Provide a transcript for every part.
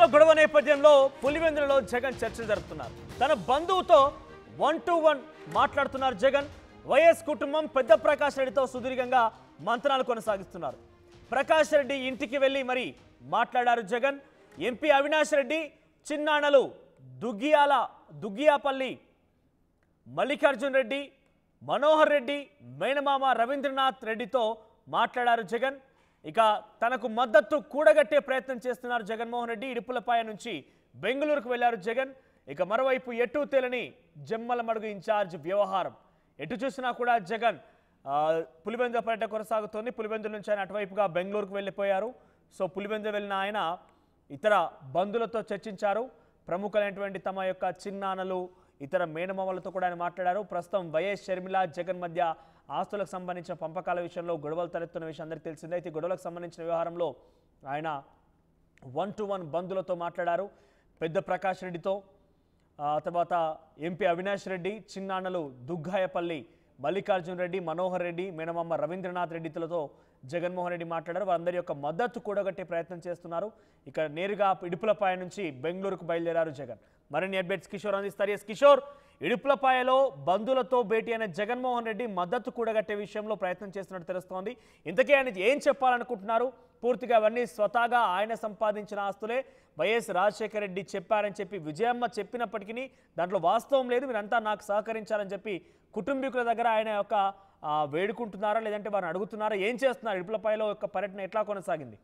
గొడవ నేపథ్యంలో పులివెందులలో జగన్ చర్చ జరుపుతున్నారు తన బంధువుతో వన్ టు వన్ మాట్లాడుతున్నారు జగన్ వైఎస్ కుటుంబం పెద్ద ప్రకాష్ రెడ్డితో సుదీర్ఘంగా మంత్రాలు కొనసాగిస్తున్నారు ప్రకాష్ రెడ్డి ఇంటికి వెళ్ళి మరి మాట్లాడారు జగన్ ఎంపీ అవినాష్ రెడ్డి చిన్నాణలు దుగ్గియాల దుగ్గియాపల్లి మల్లికార్జున్ రెడ్డి మనోహర్ రెడ్డి మేనమామ రవీంద్రనాథ్ రెడ్డితో మాట్లాడారు జగన్ ఇక తనకు మద్దతు కూడగట్టే ప్రయత్నం చేస్తున్నారు జగన్మోహన్ రెడ్డి ఇడుపులపాయ నుంచి బెంగళూరుకు వెళ్లారు జగన్ ఇక మరోవైపు ఎటు తేలని జమ్మల మడుగు ఇన్ఛార్జ్ వ్యవహారం ఎటు చూసినా కూడా జగన్ ఆ, పులివెందుల పర్యటన కొనసాగుతోంది పులివెందుల నుంచి ఆయన అటువైపుగా బెంగళూరుకు వెళ్ళిపోయారు సో పులివెందులు వెళ్ళిన ఆయన ఇతర బంధువులతో చర్చించారు ప్రముఖులైనటువంటి తమ యొక్క చిన్నాన్నలు ఇతర మేనమామలతో కూడా ఆయన మాట్లాడారు ప్రస్తుతం వైఎస్ షర్మిల జగన్ మధ్య ఆస్తులకు సంబంధించిన పంపకాల విషయంలో గొడవలు తలెత్తున్న విషయం అందరికీ తెలిసిందే అయితే ఈ గొడవలకు సంబంధించిన వ్యవహారంలో ఆయన వన్ టు వన్ బంధువులతో మాట్లాడారు పెద్ద ప్రకాష్ రెడ్డితో ఆ తర్వాత ఎంపీ అవినాష్ రెడ్డి చిన్నాన్నలు దుగ్గాయపల్లి మల్లికార్జున్ రెడ్డి మనోహర్ రెడ్డి మేనమామ రవీంద్రనాథ్ రెడ్డిలతో జగన్మోహన్ రెడ్డి మాట్లాడారు వారందరి యొక్క మద్దతు కూడగట్టే ప్రయత్నం చేస్తున్నారు ఇక నేరుగా ఇడుపులపాయ నుంచి బెంగళూరుకు బయలుదేరారు జగన్ మరిన్ని అప్డేట్స్ కిషోర్ అందిస్తారు ఎస్ కిషోర్ ఇడుపులపాయలో బంధువులతో భేటీ అయిన జగన్మోహన్ రెడ్డి మద్దతు కూడగట్టే విషయంలో ప్రయత్నం చేస్తున్నట్టు తెలుస్తోంది ఇంతకీ ఆయన ఏం చెప్పాలనుకుంటున్నారు పూర్తిగా అవన్నీ స్వతహాగా ఆయన సంపాదించిన ఆస్తులే వైఎస్ రాజశేఖర రెడ్డి చెప్పారని చెప్పి విజయమ్మ చెప్పినప్పటికీ దాంట్లో వాస్తవం లేదు మీరంతా నాకు సహకరించాలని చెప్పి కుటుంబీకుల దగ్గర ఆయన యొక్క ఆ, వేడుకుంటున్నారా లేదంటే వారిని అడుగుతున్నారా ఏం చేస్తున్నారు ఇడుపులపాయలో యొక్క పర్యటన ఎట్లా కొనసాగింది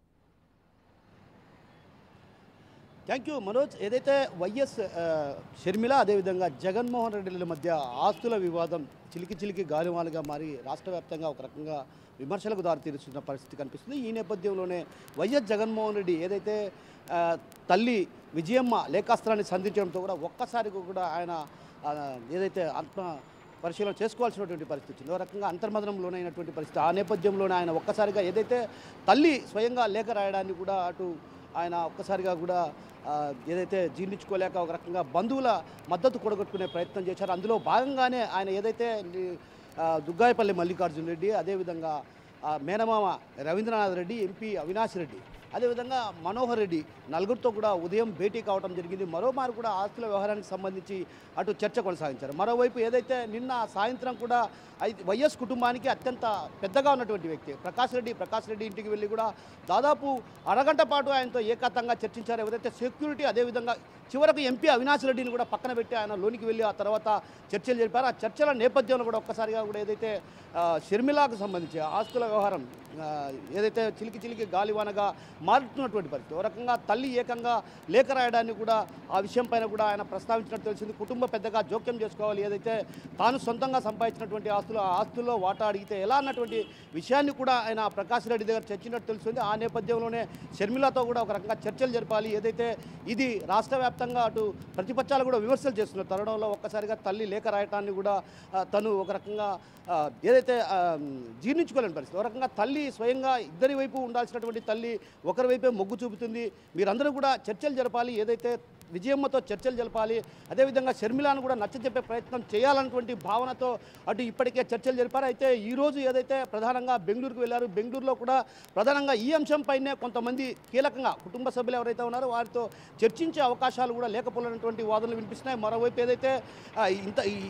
థ్యాంక్ యూ మనోజ్ ఏదైతే వైఎస్ ఆ, షర్మిల అదేవిధంగా జగన్మోహన్ రెడ్డిల మధ్య ఆస్తుల వివాదం చిలికి చిలికి గాలివాలుగా మారి రాష్ట్ర వ్యాప్తంగా ఒక రకంగా విమర్శలకు దారితీరుస్తున్న పరిస్థితి కనిపిస్తుంది ఈ నేపథ్యంలోనే వైఎస్ జగన్మోహన్ రెడ్డి ఏదైతే ఆ, తల్లి విజయమ్మ లేఖాస్త్రాన్ని సంధించడంతో కూడా ఒక్కసారి కూడా ఆయన ఆ, ఏదైతే ఆత్మ పరిశీలన చేసుకోవాల్సినటువంటి పరిస్థితి వచ్చింది ఒక రకంగా అంతర్మదనంలోనైనటువంటి పరిస్థితి ఆ నేపథ్యంలోనే ఆయన ఒక్కసారిగా ఏదైతే తల్లి స్వయంగా లేఖ రాయడాన్ని కూడా అటు ఆయన ఒక్కసారిగా కూడా ఆ, ఏదైతే జీర్ణించుకోలేక ఒక రకంగా బంధువుల మద్దతు కూడగొట్టుకునే ప్రయత్నం చేశారు అందులో భాగంగానే ఆయన ఏదైతే ఆ, దుగ్గాయపల్లి మల్లికార్జున రెడ్డి అదేవిధంగా ఆ, మేనమామ రవీంద్రనాథ్ రెడ్డి ఎంపీ అవినాష్ రెడ్డి అదేవిధంగా మనోహర్ రెడ్డి నలుగురితో కూడా ఉదయం భేటీ కావడం జరిగింది మరోమారు కూడా ఆస్తుల వ్యవహారానికి సంబంధించి అటు చర్చ కొనసాగించారు మరోవైపు ఏదైతే నిన్న సాయంత్రం కూడా ఐ- వైఎస్ కుటుంబానికి అత్యంత పెద్దగా ఉన్నటువంటి వ్యక్తి ప్రకాష్ రెడ్డి ప్రకాష్ రెడ్డి ఇంటికి వెళ్ళి కూడా దాదాపు అరగంట పాటు ఆయనతో ఏకాంతంగా చర్చించారు ఎవరైతే సెక్యూరిటీ అదేవిధంగా చివరకు ఎంపీ అవినాష్ రెడ్డిని కూడా పక్కన పెట్టి ఆయన లోనికి వెళ్ళి ఆ తర్వాత చర్చలు జరిపారు ఆ చర్చల నేపథ్యంలో కూడా ఒక్కసారిగా కూడా ఏదైతే ఆ, షర్మిలాకు సంబంధించి ఆస్తుల వ్యవహారం ఆ, ఏదైతే చిలికి చిలికి గాలివానగా మారుతున్నటువంటి పరిస్థితి ఒక రకంగా తల్లి ఏకంగా లేఖ రాయడాన్ని కూడా ఆ విషయం పైన కూడా ఆయన ప్రస్తావించినట్టు తెలిసింది కుటుంబ పెద్దగా జోక్యం చేసుకోవాలి ఏదైతే తాను సొంతంగా సంపాదించినటువంటి ఆస్తులు ఆ ఆస్తుల్లో వాటా అడిగితే ఎలా అన్నటువంటి విషయాన్ని కూడా ఆయన ప్రకాష్ రెడ్డి దగ్గర చర్చినట్టు తెలిసింది ఆ నేపథ్యంలోనే షర్మిలతో కూడా ఒక రకంగా చర్చలు జరపాలి ఏదైతే ఇది రాష్ట్ర వ్యాప్తంగా అటు ప్రతిపక్షాలు కూడా విమర్శలు చేస్తున్న తరుణంలో ఒక్కసారిగా తల్లి లేఖ రాయటాన్ని కూడా ఆ, తను ఒక రకంగా ఆ, ఏదైతే ఆ, జీర్ణించుకోలేని పరిస్థితి ఒక రకంగా తల్లి స్వయంగా ఇద్దరి వైపు ఉండాల్సినటువంటి తల్లి ఒకరి వైపే మొగ్గు చూపుతుంది మీరందరూ కూడా చర్చలు జరపాలి ఏదైతే విజయమ్మతో చర్చలు జరపాలి అదేవిధంగా షర్మిలాను కూడా నచ్చజెప్పే ప్రయత్నం చేయాలన్నటువంటి భావనతో అటు ఇప్పటికే చర్చలు జరిపారు అయితే ఈ రోజు ఏదైతే ప్రధానంగా బెంగళూరుకు వెళ్ళారు బెంగళూరులో కూడా ప్రధానంగా ఈ అంశంపైనే కొంతమంది కీలకంగా కుటుంబ సభ్యులు ఎవరైతే ఉన్నారో వారితో చర్చించే అవకాశాలు కూడా లేకపోలేనటువంటి వాదనలు వినిపిస్తున్నాయి మరోవైపు ఏదైతే ఆ, ఇంత ఈ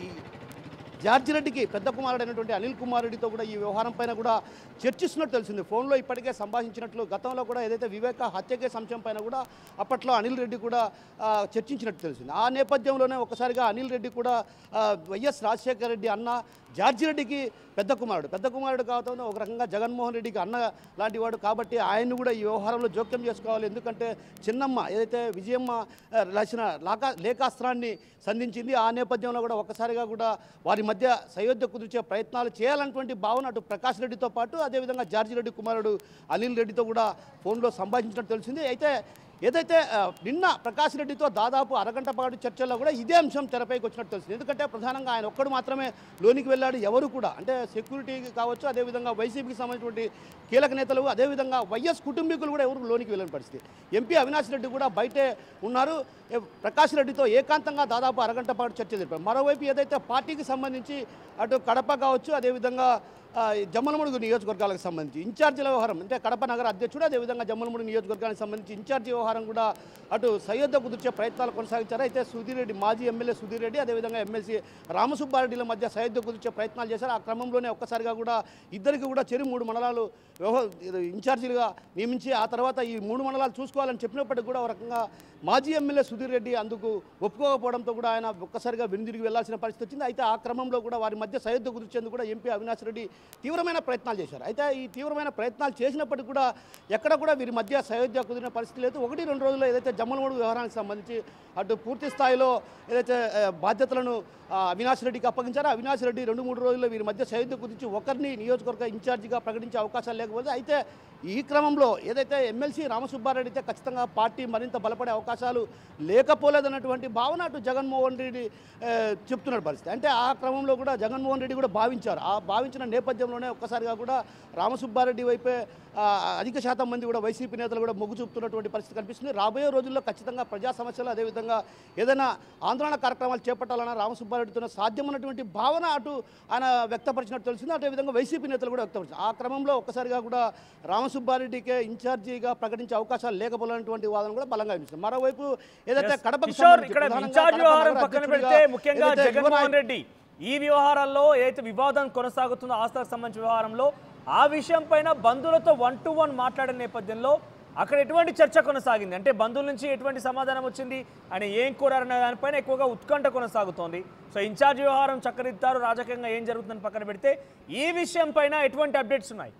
జార్జి రెడ్డికి పెద్ద కుమారుడైనటువంటి అనిల్ కుమార్ రెడ్డితో కూడా ఈ వ్యవహారం పైన కూడా చర్చిస్తున్నట్టు తెలిసింది ఫోన్లో ఇప్పటికే సంభాషించినట్లు గతంలో కూడా ఏదైతే వివేక హత్య కేసు అంశం పైన కూడా అప్పట్లో అనిల్ రెడ్డి కూడా ఆ, చర్చించినట్టు తెలిసింది ఆ నేపథ్యంలోనే ఒకసారిగా అనిల్ రెడ్డి కూడా ఆ, వైఎస్ రాజశేఖర రెడ్డి అన్న జార్జి రెడ్డికి పెద్ద కుమారుడు పెద్ద కుమారుడు కావడంతో ఒక రకంగా జగన్మోహన్ రెడ్డికి అన్న లాంటి వాడు కాబట్టి ఆయన్ని కూడా ఈ వ్యవహారంలో జోక్యం చేసుకోవాలి ఎందుకంటే చిన్నమ్మ ఏదైతే విజయమ్మ ఆ, రాసిన లాకా లేఖాస్త్రాన్ని సంధించింది ఆ నేపథ్యంలో కూడా ఒక్కసారిగా కూడా వారి మధ్య సయోధ్య కుదిర్చే ప్రయత్నాలు చేయాలన్నటువంటి భావన అటు ప్రకాష్ రెడ్డితో పాటు అదేవిధంగా జార్జి రెడ్డి కుమారుడు అనిల్ రెడ్డితో కూడా ఫోన్లో సంభాషించినట్టు తెలిసింది అయితే ఏదైతే ఆ, నిన్న ప్రకాష్ రెడ్డితో దాదాపు అరగంట పాటు చర్చల్లో కూడా ఇదే అంశం తెరపైకి వచ్చినట్టు తెలిసింది ఎందుకంటే ప్రధానంగా ఆయన ఒక్కడు మాత్రమే లోనికి వెళ్ళాడు ఎవరు కూడా అంటే సెక్యూరిటీ కావచ్చు అదేవిధంగా వైసీపీకి సంబంధించినటువంటి కీలక నేతలు అదేవిధంగా వైఎస్ కుటుంబీకులు కూడా ఎవరు లోనికి వెళ్ళని పరిస్థితి ఎంపీ అవినాష్ రెడ్డి కూడా బయటే ఉన్నారు ఏ- ప్రకాష్ రెడ్డితో ఏకాంతంగా దాదాపు అరగంట పాటు చర్చ జరిపారు మరోవైపు ఏదైతే పార్టీకి సంబంధించి అటు కడప కావచ్చు అదేవిధంగా ఆ, ఈ జమ్మలమడుగు నియోజకవర్గాలకు సంబంధించి ఇన్ఛార్జీల వ్యవహారం అంటే కడప నగర అధ్యక్షుడు అదేవిధంగా జమ్మలమడుగు నియోజకవర్గానికి సంబంధించి ఇన్ఛార్జి వ్యవహారం కూడా అటు సయోధ్య కుదిర్చే ప్రయత్నాలు కొనసాగించారు అయితే సుధీర్ రెడ్డి మాజీ ఎమ్మెల్యే సుధీర్ రెడ్డి అదేవిధంగా ఎమ్మెల్సీ రామసుబ్బారెడ్డిల మధ్య సయోధ్య కుదిర్చే ప్రయత్నాలు చేశారు ఆ క్రమంలోనే ఒక్కసారిగా కూడా ఇద్దరికి కూడా చెరి మూడు మండలాలు వ్యవహ ఇన్ఛార్జీలుగా నియమించి ఆ తర్వాత ఈ మూడు మండలాలు చూసుకోవాలని చెప్పినప్పటికీ కూడా ఒక రకంగా మాజీ ఎమ్మెల్యే సుధీర్ రెడ్డి అందుకు ఒప్పుకోకపోవడంతో కూడా ఆయన ఒక్కసారిగా వెనుదిరిగి వెళ్లాల్సిన పరిస్థితి వచ్చింది అయితే ఆ క్రమంలో కూడా వారి మధ్య సయోధ్య కుదిర్చేందుకు కూడా ఎంపీ అవినాష్ రెడ్డి తీవ్రమైన ప్రయత్నాలు చేశారు అయితే ఈ తీవ్రమైన ప్రయత్నాలు చేసినప్పటికీ కూడా ఎక్కడ కూడా వీరి మధ్య సయోధ్య కుదిరిన పరిస్థితి లేదు ఒకటి రెండు రోజుల్లో ఏదైతే జమ్మలమూడు వ్యవహారానికి సంబంధించి అటు పూర్తి స్థాయిలో ఏదైతే ఆ, బాధ్యతలను ఆ, అవినాష్ రెడ్డికి అప్పగించారో అవినాష్ రెడ్డి రెండు మూడు రోజుల్లో వీరి మధ్య సయోధ్య కుదిర్చి ఒకరిని నియోజకవర్గ ఇన్ఛార్జిగా ప్రకటించే అవకాశాలు లేకపోతే అయితే ఈ క్రమంలో ఏదైతే ఎమ్మెల్సీ రామసుబ్బారెడ్డి అయితే ఖచ్చితంగా పార్టీ మరింత బలపడే అవకాశాలు లేకపోలేదన్నటువంటి భావన అటు జగన్మోహన్ రెడ్డి ఆ, చెప్తున్న పరిస్థితి అంటే ఆ క్రమంలో కూడా జగన్మోహన్ రెడ్డి కూడా భావించారు ఆ భావించిన నేపథ్యంలోనే ఒక్కసారిగా కూడా రామసుబ్బారెడ్డి వైపే ఆ, అధిక శాతం మంది కూడా వైసీపీ నేతలు కూడా మొగ్గు చూపుతున్నటువంటి పరిస్థితి కనిపిస్తుంది రాబోయే రోజుల్లో ఖచ్చితంగా ప్రజా సమస్యలు అదేవిధంగా ఏదైనా ఆందోళన కార్యక్రమాలు చేపట్టాలన్న రామసుబ్బారెడ్డితో సాధ్యమైనటువంటి భావన అటు ఆయన వ్యక్తపరిచినట్టు తెలిసింది అదేవిధంగా వైసీపీ నేతలు కూడా వ్యక్తపరిచారు ఆ క్రమంలో ఒక్కసారిగా కూడా రామసుబ్బారెడ్డికే ఇన్ఛార్జిగా ప్రకటించే అవకాశాలు లేకపోలేనటువంటి వాదన కూడా బలంగా వినిపిస్తుంది మరోవైపు ఏదైతే Yes. కడపకు కిషోర్ సంబంధించి ఇక్కడ ప్రధానంగా ఇన్ఛార్జ్ కడప వ్యవహారం నగర పక్కన అధ్యక్షుడిగా పెడితే ముఖ్యంగా ఏదైతే యువ జగన్మోహన్ నాయకుడు- రెడ్డి ఈ వ్యవహారాల్లో ఏదైతే వివాదం కొనసాగుతుందో ఆస్తులకు సంబంధించిన వ్యవహారంలో ఆ విషయం పైన బంధువులతో వన్ టు వన్ మాట్లాడిన నేపథ్యంలో అక్కడ ఎటువంటి చర్చ కొనసాగింది అంటే బంధువుల నుంచి ఎటువంటి సమాధానం వచ్చింది ఆయన ఏం కోరారనే దానిపైన ఎక్కువగా ఉత్కంఠ కొనసాగుతోంది సో ఇన్ఛార్జ్ వ్యవహారం చక్కదిద్దారు రాజకీయంగా ఏం జరుగుతుందని పక్కన పెడితే ఈ విషయం పైన ఎటువంటి అప్డేట్స్ ఉన్నాయి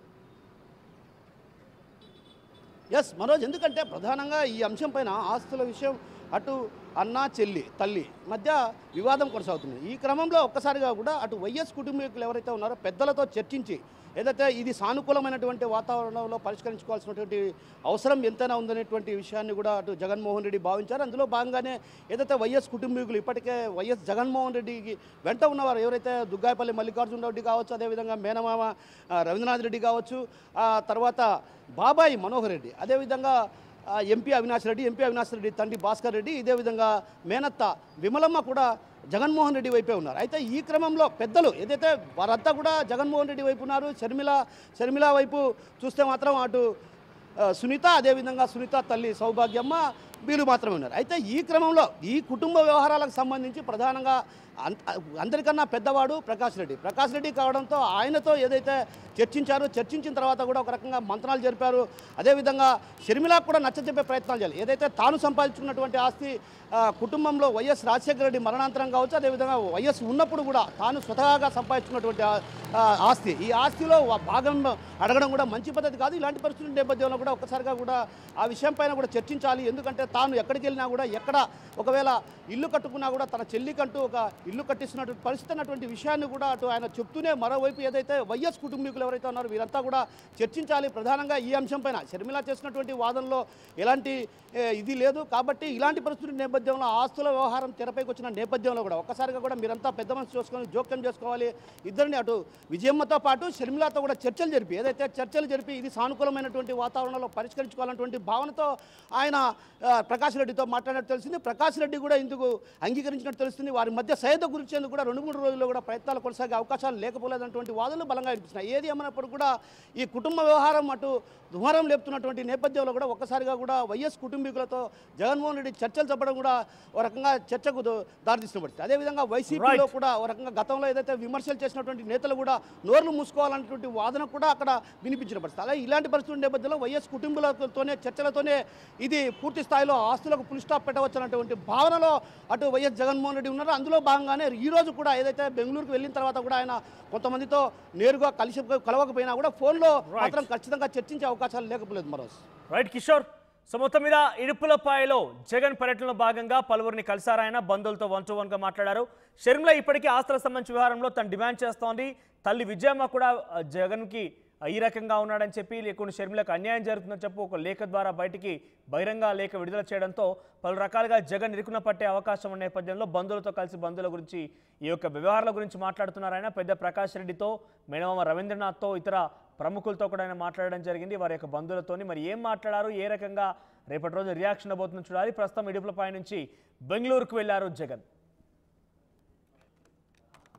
ఎస్ మనోజ్ ఎందుకంటే ప్రధానంగా ఈ అంశం పైన ఆస్తుల విషయం అటు అన్న చెల్లి తల్లి మధ్య వివాదం కొనసాగుతుంది ఈ క్రమంలో ఒక్కసారిగా కూడా అటు వైఎస్ కుటుంబీకులు ఎవరైతే ఉన్నారో పెద్దలతో చర్చించి ఏదైతే ఇది సానుకూలమైనటువంటి వాతావరణంలో పరిష్కరించుకోవాల్సినటువంటి అవసరం ఎంతైనా ఉందనేటువంటి విషయాన్ని కూడా అటు జగన్మోహన్ రెడ్డి భావించారు అందులో భాగంగానే ఏదైతే వైఎస్ కుటుంబీకులు ఇప్పటికే వైఎస్ జగన్మోహన్ రెడ్డికి వెంట ఉన్నవారు ఎవరైతే దుగ్గాయపల్లి మల్లికార్జున రెడ్డి కావచ్చు అదేవిధంగా మేనమామ ఆ, రవీంద్రనాథ్ రెడ్డి కావచ్చు ఆ తర్వాత బాబాయి మనోహర్ రెడ్డి అదేవిధంగా ఆ, ఎంపీ అవినాష్ రెడ్డి ఎంపీ అవినాష్ రెడ్డి తండ్రి భాస్కర్ రెడ్డి ఇదే విధంగా మేనత్త విమలమ్మ కూడా జగన్మోహన్ రెడ్డి వైపే ఉన్నారు అయితే ఈ క్రమంలో పెద్దలు ఏదైతే వారంతా కూడా జగన్మోహన్ రెడ్డి వైపు ఉన్నారు షర్మిల షర్మిల వైపు చూస్తే మాత్రం అటు ఆ, సునీత అదేవిధంగా సునీత తల్లి సౌభాగ్యమ్మ వీళ్ళు మాత్రమే ఉన్నారు అయితే ఈ క్రమంలో ఈ కుటుంబ వ్యవహారాలకు సంబంధించి ప్రధానంగా అన్- అందరికన్నా పెద్దవాడు ప్రకాష్ రెడ్డి ప్రకాష్ రెడ్డి కావడంతో ఆయనతో ఏదైతే చర్చించారో చర్చించిన తర్వాత కూడా ఒక రకంగా మంత్రాలు జరిపారు అదేవిధంగా షర్మిలకు కూడా నచ్చజెప్పే ప్రయత్నాలు చేయాలి ఏదైతే తాను సంపాదించుకున్నటువంటి ఆస్తి ఆ, కుటుంబంలో వైఎస్ రాజశేఖర రెడ్డి మరణాంతరం కావచ్చు అదేవిధంగా వైఎస్ ఉన్నప్పుడు కూడా తాను స్వతహాగా సంపాదించుకున్నటువంటి ఆ- ఆ ఆస్తి ఈ ఆస్తిలో వా- భాగం అడగడం కూడా మంచి పద్ధతి కాదు ఇలాంటి పరిస్థితుల నేపథ్యంలో కూడా ఒక్కసారిగా కూడా ఆ విషయం పైన కూడా చర్చించాలి ఎందుకంటే తాను ఎక్కడికి వెళ్ళినా కూడా ఎక్కడ ఒకవేళ ఇల్లు కట్టుకున్నా కూడా తన చెల్లికంటూ ఒక ఇల్లు కట్టిస్తున్నటువంటి పరిస్థితి అన్నటువంటి విషయాన్ని కూడా అటు ఆయన చెప్తూనే మరోవైపు ఏదైతే వైఎస్ కుటుంబీకులు ఎవరైతే ఉన్నారో వీరంతా కూడా చర్చించాలి ప్రధానంగా ఈ అంశం పైన షర్మిల చేసినటువంటి వాదనలో ఎలాంటి ఏ, ఇది లేదు కాబట్టి ఇలాంటి పరిస్థితుల నేపథ్యంలో ఆస్తుల వ్యవహారం తెరపైకి వచ్చిన నేపథ్యంలో కూడా ఒక్కసారిగా కూడా మీరంతా పెద్ద మనసు చూసుకొని జోక్యం చేసుకోవాలి ఇద్దరిని అటు విజయమ్మతో పాటు షర్మిలతో కూడా చర్చలు జరిపి ఏదైతే చర్చలు జరిపి ఇది సానుకూలమైనటువంటి వాతావరణంలో పరిష్కరించుకోవాలన్నటువంటి భావనతో ఆయన ఆ, ప్రకాష్ రెడ్డితో మాట్లాడినట్టు తెలిసింది ప్రకాష్ రెడ్డి కూడా ఇందుకు అంగీకరించినట్టు తెలుస్తుంది వారి మధ్య సైద గురించేందుకు కూడా రెండు మూడు రోజుల్లో కూడా ప్రయత్నాలు కొనసాగే అవకాశాలు లేకపోలేదన్నటువంటి వాదనలు బలంగా వినిపిస్తున్నాయి ఏది ఏమన్నప్పుడు కూడా ఈ కుటుంబ వ్యవహారం అటు దుమారం లేపుతున్నటువంటి నేపథ్యంలో కూడా ఒక్కసారిగా కూడా వైఎస్ కుటుంబీకులతో జగన్మోహన్ రెడ్డి చర్చలు చెప్పడం కూడా ఒక రకంగా చర్చకు దో- దారితీసిన పరిస్థితి అదేవిధంగా వైసీపీలో Right. కూడా ఒక రకంగా గతంలో ఏదైతే విమర్శలు చేసినటువంటి నేతలు కూడా నోర్లు మూసుకోవాలన్నటువంటి వాదన కూడా అక్కడ వినిపించిన పరిస్థితి అలాగే ఇలాంటి పరిస్థితుల నేపథ్యంలో వైఎస్ కుటుంబాలతోనే చర్చలతోనే ఇది పూర్తి స్థాయిలో ఆస్తులకు పులి స్టాప్ పెట్టవచ్చు అన్నటువంటి భావనలో అటు వైఎస్ జగన్మోహన్ రెడ్డి ఉన్నారు అందులో భాగంగానే ఈ రోజు కూడా ఏదైతే బెంగళూరుకు వెళ్ళిన తర్వాత కూడా ఆయన కొంతమందితో నేరుగా కలిసి కలవకపోయినా కూడా ఫోన్లో Right. మాత్రం ఖచ్చితంగా చర్చించే అవకాశాలు లేకపోలేదు మరోస్ రైట్ కిషోర్ సో మొత్తం మీద ఇడుపులపాయలో జగన్ పర్యటనలో భాగంగా పలువురిని కలిశారాయన బంధువులతో వన్ టు వన్గా మాట్లాడారు షర్మిల ఇప్పటికీ ఆస్తులకు సంబంధించిన వ్యవహారంలో తను డిమాండ్ చేస్తోంది తల్లి విజయమ్మ కూడా ఆ, జగన్కి ఆ, ఈ రకంగా ఉన్నాడని చెప్పి లేకుండా షర్మిలకు అన్యాయం జరుగుతుందని చెప్పి ఒక లేఖ ద్వారా బయటికి బహిరంగ లేఖ విడుదల చేయడంతో పలు రకాలుగా జగన్ ఇరుకున పట్టే అవకాశం ఉన్న నేపథ్యంలో బంధువులతో కలిసి బంధువుల గురించి ఈ యొక్క వ్యవహారాల గురించి మాట్లాడుతున్నారు ఆయన పెద్ద ప్రకాష్ రెడ్డితో మేనమామ రవీంద్రనాథ్తో ఇతర ప్రముఖులతో కూడా ఆయన మాట్లాడడం జరిగింది వారి యొక్క బంధువులతోని మరి ఏం మాట్లాడారు ఏ రకంగా రేపటి రోజు రియాక్షన్ అవబోతుందో చూడాలి ప్రస్తుతం ఇడుపులపై నుంచి బెంగళూరుకు వెళ్లారు జగన్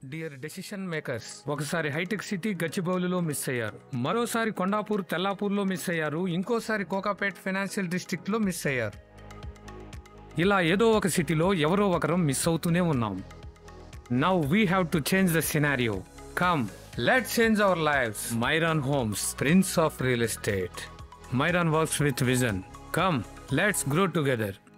డియర్ డెసిషన్ మేకర్స్ ఒకసారి హైటెక్ సిటీ గచ్చిబౌలిలో మిస్ అయ్యారు మరోసారి కొండాపూర్ తెల్లాపూర్లో మిస్ అయ్యారు ఇంకోసారి కోకాపేట్ ఫైనాన్షియల్ డిస్ట్రిక్ట్ లో మిస్ అయ్యారు ఇలా ఏదో ఒక సిటీలో ఎవరో ఒకరం మిస్ అవుతూనే ఉన్నాం now we have to change the scenario come let change our life Myron Homes prince of real estate Myron works with vision come let's grow together